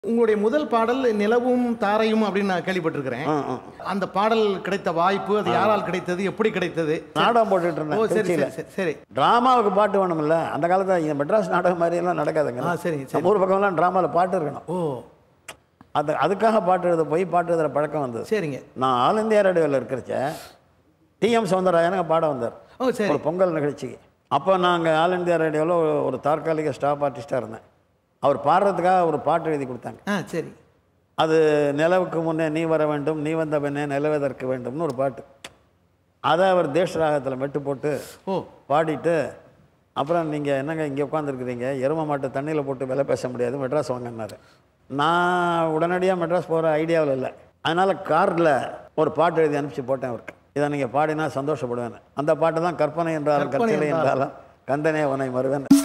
உங்களுடைய முதல் பாடல் நிலவும் தாரையும் அப்படின்னு நான் கேள்விப்பட்டிருக்கிறேன் ஆ, ஆ. அந்த பாடல் கிடைத்த வாய்ப்பு அது யாரால் கிடைத்தது எப்படி கிடைத்தது நாடகம் போட்டுட்டு ஓ இருந்தேன் சரி திருச்சியில் சரி சரி சரி ட்ராமாவுக்கு பாட்டு வேணும்ல அந்த காலத்தில் இந்த மெட்ராஸ் நாடகம் மாதிரி எல்லாம் நடக்காதுங்க ஆ, சரி, சரி. நம்ம ஊர் பக்கம்லாம் ட்ராமாவில் பாட்டு இருக்கணும் ஓ அது அதுக்காக பாட்டு எழுத போய் பாட்டு எழுதுகிற பழக்கம் வந்தது சரிங்க நான் ஆல் இந்தியா ரேடியோவில் இருக்கிறச்ச டிஎம் சௌந்தரராஜனுங்க பாட வந்தார் ஓ சரி ஒரு பொங்கல் நிகழ்ச்சிக்கு அப்போ நாங்கள் ஆல் இந்தியா ரேடியோவில் ஒரு தற்காலிக ஸ்டாப் ஆர்டிஸ்ட்டாக இருந்தேன் அவர் பாடுறதுக்காக ஒரு பாட்டு எழுதி கொடுத்தாங்க ஆ சரி அது நிலவுக்கு முன்னே நீ வர வேண்டும் நீ வந்த பின்னே நிலவதற்கு வேண்டும்னு ஒரு பாட்டு அதை அவர் தேஷ ராகத்தில் மெட்டு போட்டு ஓ பாடிட்டு அப்புறம் நீங்கள் என்னங்க இங்கே உட்காந்துருக்குறீங்க எரும மாட்டை தண்ணியில் போட்டு விலை பேச முடியாது மெட்ராஸ் வாங்கினாரு நான் உடனடியாக மெட்ராஸ் போகிற ஐடியாவில் இல்லை அதனால் காரில் ஒரு பாட்டு எழுதி அனுப்பிச்சு போட்டேன் அவருக்கு இதை நீங்கள் பாடினா சந்தோஷப்படுவேன் அந்த பாட்டு தான் கற்பனை என்றாலும் கற்பனை கற்சிலை என்றாலும். என்றாலும் கந்தனே உனை மறுவேன்